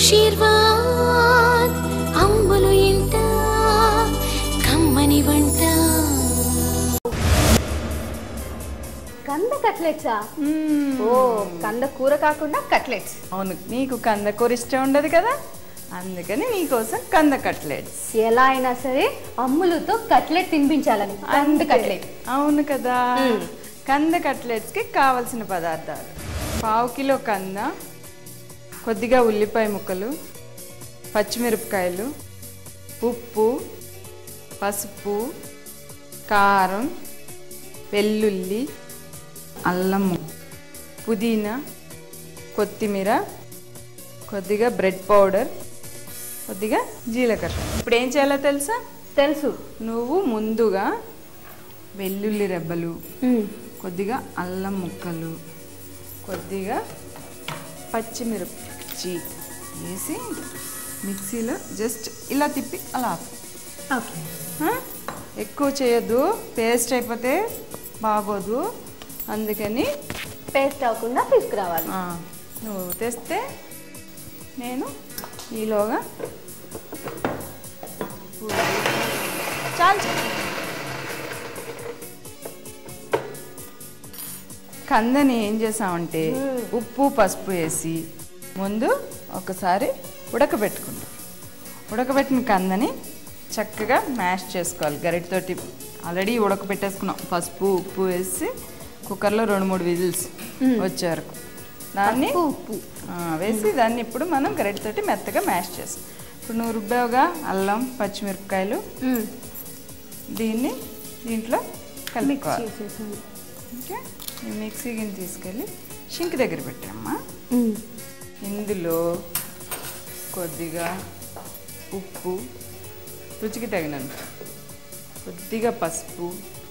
ఆశీర్వాద్ అమ్మలు ఇంట కమ్మని వంట కంద కట్లెట్సా ఓ కంద కూర కాకుండా కట్లెట్స్ అవును నీకు కంద కూర ఇష్టం ఉండదు కదా అందుకని నీకోసం కంద కట్లెట్స్ ఎలా అయినా సరే అమ్ములతో కట్లెట్ తినిపించాలని కంద కట్లెట్ అవును కదా కంద కట్లెట్స్కి కావలసిన పదార్థాలు పావు కిలో కంద కొద్దిగా ఉల్లిపాయ ముక్కలు పచ్చిమిరపకాయలు ఉప్పు పసుపు కారం వెల్లుల్లి అల్లం పుదీనా కొత్తిమీర కొద్దిగా బ్రెడ్ పౌడర్ కొద్దిగా జీలకర్ర ఇప్పుడు ఏం చేయాలో తెలుసా తెలుసు నువ్వు ముందుగా వెల్లుల్లి రెబ్బలు కొద్దిగా అల్లం ముక్కలు కొద్దిగా పచ్చిమిర్చి వేసి మిక్సీలో జస్ట్ ఇలా తిప్పి అలా ఆపు. ఓకే ఆ? ఎక్కువ చేయొద్దు పేస్ట్ అయిపోతే బాగోదు అందుకని పేస్ట్ అవ్వకుండా తీసుకురావాలి ఆ, నువ్వు తెస్తే నేను ఈలోగా చాలు చాలు. కందని ఏం చేసామంటే ఉప్పు పసుపు వేసి ముందు ఒకసారి ఉడకబెట్టుకుంటాం ఉడకబెట్టిన కందని చక్కగా మ్యాష్ చేసుకోవాలి గరిటతోటి ఆల్రెడీ ఉడకబెట్టేసుకున్నాం పసుపు ఉప్పు వేసి కుక్కర్లో రెండు మూడు విజిల్స్ వచ్చే వరకు దాన్ని పసుపు, ఉప్పు. ఆ, వేసి దాన్ని ఇప్పుడు మనం గరిటతోటి మెత్తగా మ్యాష్ చేస్తాం ఇప్పుడు నువ్వు రుబ్బావుగా అల్లం పచ్చిమిరపకాయలు దీన్ని దీంట్లో కలుపుకోవాలి చేసేసాను ఓకే ఈ మిక్సీ గిన్నె తీసుకెళ్ళి షింక్ దగ్గర పెట్టామ్మా ఇందులో కొద్దిగా ఉప్పు రుచికి తగినంత కొద్దిగా పసుపు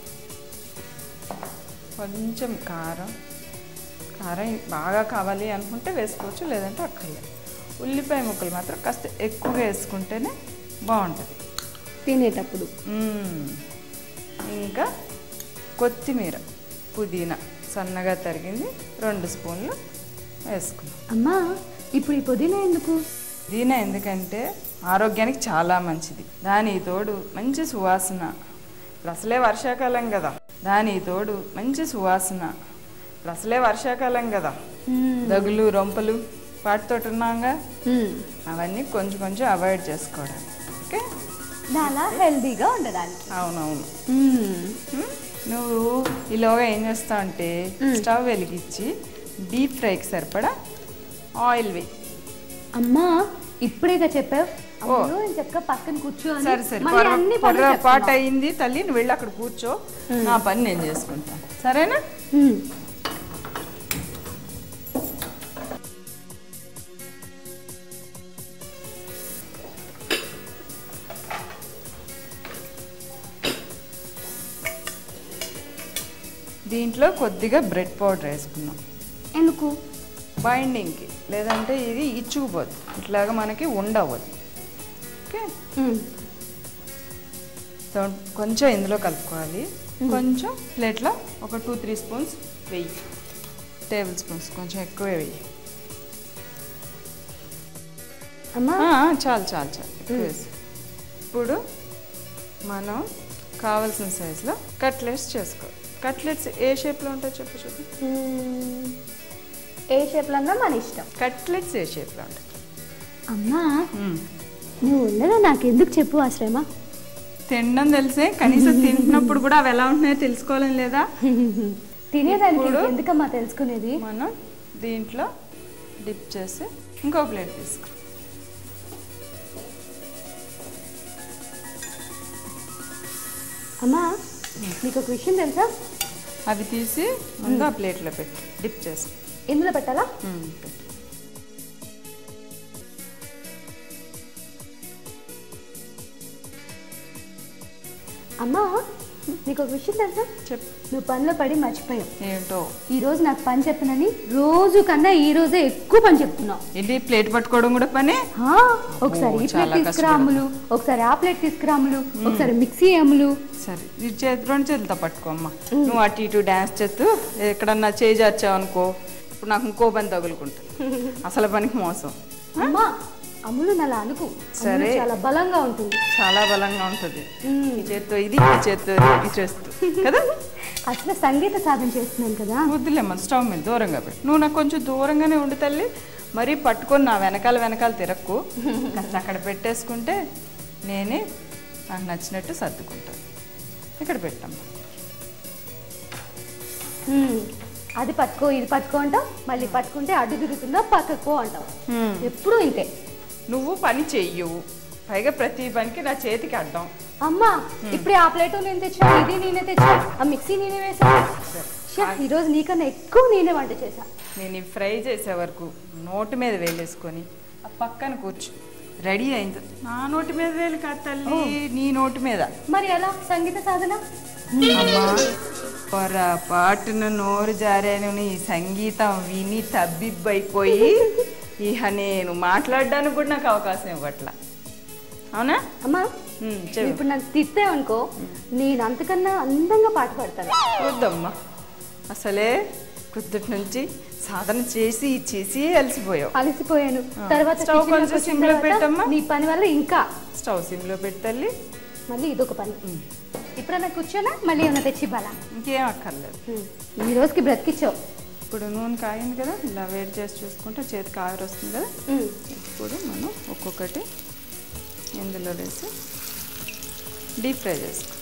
కొంచెం కారం కారం బాగా కావాలి అనుకుంటే వేసుకోవచ్చు లేదంటే అక్కర్లేదు ఉల్లిపాయ ముక్కలు మాత్రం కాస్త ఎక్కువగా వేసుకుంటేనే బాగుంటుంది తినేటప్పుడు మ్మ్. ఇంకా కొత్తిమీర పుదీనా సన్నగా తరిగింది రెండు స్పూన్లు వేసుకున్నాం అమ్మా ఇప్పుడు ఈ పుదీనా ఎందుకు పుదీనా ఎందుకంటే ఆరోగ్యానికి చాలా మంచిది దాని తోడు మంచి సువాసన ఇప్పుడు అసలే వర్షాకాలం కదా దాని తోడు మంచి సువాసన ఇప్పుడు అసలే వర్షాకాలం కదా దగులు రొంపలు వాటితో ఉన్నాగా అవన్నీ కొంచెం కొంచెం అవాయిడ్ చేసుకోవడం ఓకే చాలా హెల్దీగా ఉండడానికి అవునవును మ్మ్. నువ్వు ఈలోగా ఏం చేస్తావు అంటే స్టవ్ వెలిగించి డీప్ ఫ్రైకి సరిపడా ఆయిల్ వేయి అమ్మా ఇప్పుడేగా చెప్పావు ఓ. అమ్మలో నేను చక్కగా పక్కన కూర్చోని సరే సరే మళ్ళీ అన్ని పనులు పొరపాటు చెప్తున్నావు. అయింది తల్లి నువ్వు వెళ్ళి అక్కడ కూర్చో నా పని నేను చేసుకుంటాను సరేనా మ్మ్. దీంట్లో కొద్దిగా బ్రెడ్ పౌడర్ వేసుకున్నాం ఎందుకు బైండింగ్కి లేదంటే ఇది ఇచ్చుకుపోదు ఇట్లాగా మనకి ఉండవద్దు ఓకే మ్మ్. సో కొంచెం ఇందులో కలుపుకోవాలి కొంచెం ప్లేట్లో ఒక టూ త్రీ స్పూన్స్ వెయ్యి టేబుల్ స్పూన్స్ కొంచెం ఎక్కువే వెయ్యి అమ్మా ఆ, చాలు చాలు చాలు ఎక్కువ వేసి ఇప్పుడు మనం కావాల్సిన సైజులో కట్లెట్స్ చేసుకోవాలి కట్లెట్స్ ఏ షేప్లో ఉంటాయో చెప్పు చెప్పు మ్మ్. ఏ షేప్లో అన్నా మన ఇష్టం కట్లెట్స్ ఏ షేప్లో ఉంటాయి అమ్మా మ్మ్. నువ్వు ఉండగా నాకెందుకు చెప్పు ఆశ్రమ తినడం తెలిసే కనీసం తింటున్నప్పుడు కూడా అవి ఎలా ఉంటున్నాయో తెలుసుకోవాలని లేదా తినేదానికి ఇప్పుడు- ఎందుకమ్మా తెలుసుకునేది మనం దీంట్లో డిప్ చేసి ఇంకో ప్లేట్ తీసుకో అమ్మా నీకు ఒక విషయం తెలుసా అవి తీసి ముందు ఆ ప్లేట్లో పెట్టి డిప్ చేసి ఇందులో పెట్టాలా మ్మ్, పెట్టు. అమ్మా నీకు ఒక విషయం తెలుసా చెప్పు నువ్వు పనిలో పడి మర్చిపోయావు ఏంటో ఈ రోజు నాకు పని చెప్పనని రోజు కన్నా ఈ రోజే ఎక్కువ పని చెప్తున్నావు ఇది ప్లేట్ పట్టుకోవడం కూడా పనే ఆ, ఒకసారి ఈ చాలా ప్లేట్ తీసుకురా అమ్ములు ఒకసారి ఆ ప్లేట్ తీసుకురా అమ్ములు ఒకసారి మిక్సీ అమ్ములు సరే ఇది చేతి రెండు చేతులతో పట్టుకోమ్మా నువ్వు అటు ఇటు డ్యాన్స్ చేస్తూ ఎక్కడన్నా చేయి జార్చావు అనుకో ఇప్పుడు నాకు ఇంకో పని తగులుకుంటుంది అసలు పనికి మోసం అమ్మా అమ్ములు అలా అనుకు సరే. అమ్ములు చాలా బలంగా ఉంటుంది చాలా బలంగా ఉంటుంది మ్మ్. ఈ చేత్తో ఇది ఈ చేత్తో ఇది, ఈ చేస్తూ కదా అసలు సంగీత సాధన చేస్తున్నాను కదా వద్దులేమ్మ స్టవ్ మీద దూరంగా పెట్టు నువ్వు నాకు కొంచెం దూరంగానే ఉండి తల్లి మరీ పట్టుకొని నా వెనకాల వెనకాల తిరక్కు కాస్త అక్కడ పెట్టేసుకుంటే నేనే నాకు నచ్చినట్టు సర్దుకుంటాను ఇక్కడ పెట్టమ్మా మ్మ్. అది పట్టుకో ఇది పట్టుకో అంటావు మళ్ళీ పట్టుకుంటే అడ్డు తిరుగుతుందా పక్కకో అంటావు ఎప్పుడు ఇంతే నువ్వు పని చెయ్యవు పైగా ప్రతి పనికి నా చేతికి అడ్డం అమ్మా ఇప్పుడే ఆ ప్లేట్ నేను తెచ్చా ఇది నేనే తెచ్చా ఆ మిక్సీ నేనే వేసా ఛే, ఈరోజు నీకన్నా ఎక్కువ నేనే వంట చేశా నేను ఈ ఫ్రై చేసే వరకు నోటి మీద వేలేసుకొని ఆ పక్కన కూర్చో రెడీ అయింది నా నోటి మీద వేలు కాదు తల్లి నీ నోటి మీద మరి ఎలా సంగీత సాధన అమ్మా పొరపాటున నోరు జారాను నీ సంగీతం విని తబ్బిబ్బైపోయి ఇహ నేను మాట్లాడడానికి కూడా నాకు అవకాశం ఇవ్వట్లా అవునా అమ్మా ఉమ్, నువ్వు చెప్పు ఇప్పుడు నన్ను తిట్టావనుకో నేను అంతకన్నా అందంగా పాట పాడతాను వద్దమ్మా అసలే పొద్దుటి నుంచి సాధన చేసి చేసి అలసిపోయావు అలసిపోయాను ఆ. తర్వాత స్టవ్ kitchen లోకి కొంచెం వచ్చిన సిమ్లో తర్వాత పెట్టమ్మా. నీ పని వల్ల ఇంకా స్టవ్ సిమ్లో పెట్టి తల్లి మళ్ళీ ఇదొక పని ఇప్పుడన్నా కూర్చోనా మళ్ళీ ఏమైనా తెచ్చి ఇవ్వాలా ఇంకేం అక్కర్లేదు ఈ రోజుకి బ్రతికిచ్చావు ఇప్పుడు నూనె కాగింది కదా ఇలా వేడి చేసి చూసుకుంటే చేతికి ఆవిరి వస్తుంది కదా ఉమ్. ఇప్పుడు మనం ఒక్కొక్కటి ఇందులో వేసి డీప్ ఫ్రై చేసుకో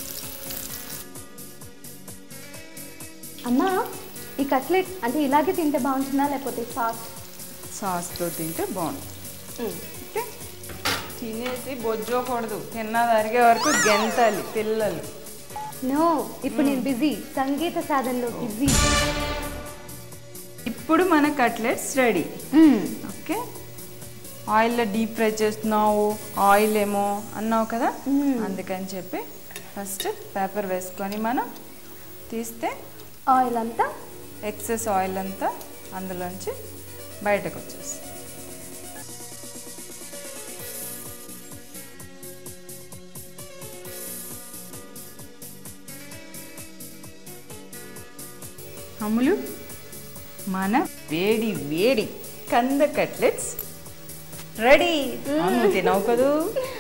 అమ్మా ఈ కట్లెట్ అంటే ఇలాగే తింటే బాగుంటుందా లేకపోతే సాస్ సాస్తో తింటే బాగుంటుంది ఓకే తినేసి బొజ్జోకూడదు తిన్నది అరిగే వరకు గెంతాలి పిల్లలు నో ఇప్పుడు నేను బిజీ సంగీత సాధనలో బిజీ ఇప్పుడు మన కట్లెట్స్ రెడీ ఓకే ఆయిల్లో డీప్ ఫ్రై చేస్తున్నావు ఆయిల్ ఏమో అన్నావు కదా మ్మ్. అందుకని చెప్పి ఫస్ట్ పేపర్ వేసుకొని మనం తీస్తే ఆయిల్ అంతా ఎక్సెస్ ఆయిల్ అంతా అందులోంచి బయటకు వచ్చేస్తుంది అమ్ములు మన వేడి వేడి కంద కట్లెట్స్ రెడీ అవును తినవు కదూ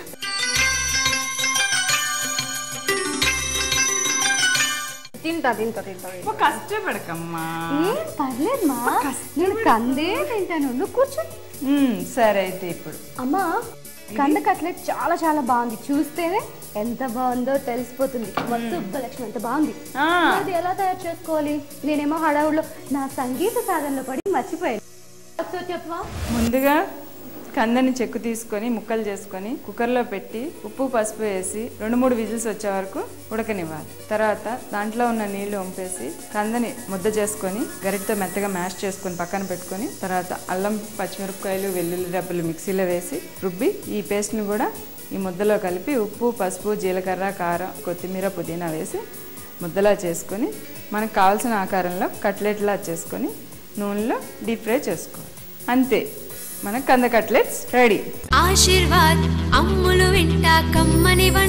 తింటా తింటా తింటా ఓ కష్టపడకమ్మా ఏం పర్లేదమ్మా నేను కందే తింటాను నువ్వు కూర్చో మ్మ్, సరే అయితే ఇప్పుడు అమ్మా కంద కట్లెట్ చాలా చాలా బాగుంది చూస్తేనే ఎంత బాగుందో తెలిసిపోతుంది మొత్తం ఉపలక్ష్మి ఎంత బాగుంది ఆ. అది ఎలా తయారు చేసుకోవాలి నేనేమో హడావుడిలో నా సంగీత సాధనలో పడి మర్చిపోయాను ఒకసారి చెప్పవా ముందుగా కందని చెక్కు తీసుకొని ముక్కలు చేసుకొని కుక్కర్లో పెట్టి ఉప్పు పసుపు వేసి రెండు మూడు విజిల్స్ వచ్చే వరకు ఉడకనివ్వాలి తర్వాత దాంట్లో ఉన్న నీళ్లు వంపేసి కందని ముద్ద చేసుకొని గరిటతో మెత్తగా మ్యాష్ చేసుకొని పక్కన పెట్టుకొని తర్వాత అల్లం పచ్చిమిరపకాయలు వెల్లుల్లి రెబ్బలు మిక్సీలో వేసి రుబ్బి ఈ పేస్ట్ని కూడా ఈ ముద్దలో కలిపి ఉప్పు పసుపు జీలకర్ర కారం కొత్తిమీర పుదీనా వేసి ముద్దలా చేసుకొని మనకు కావాల్సిన ఆకారంలో కట్లెట్లా చేసుకొని నూనెలో డీప్ ఫ్రై చేసుకోవాలి అంతే మన కంద కట్లెట్స్ రెడీ ఆశీర్వాద్ అమ్ములు వింట కమ్మని వంట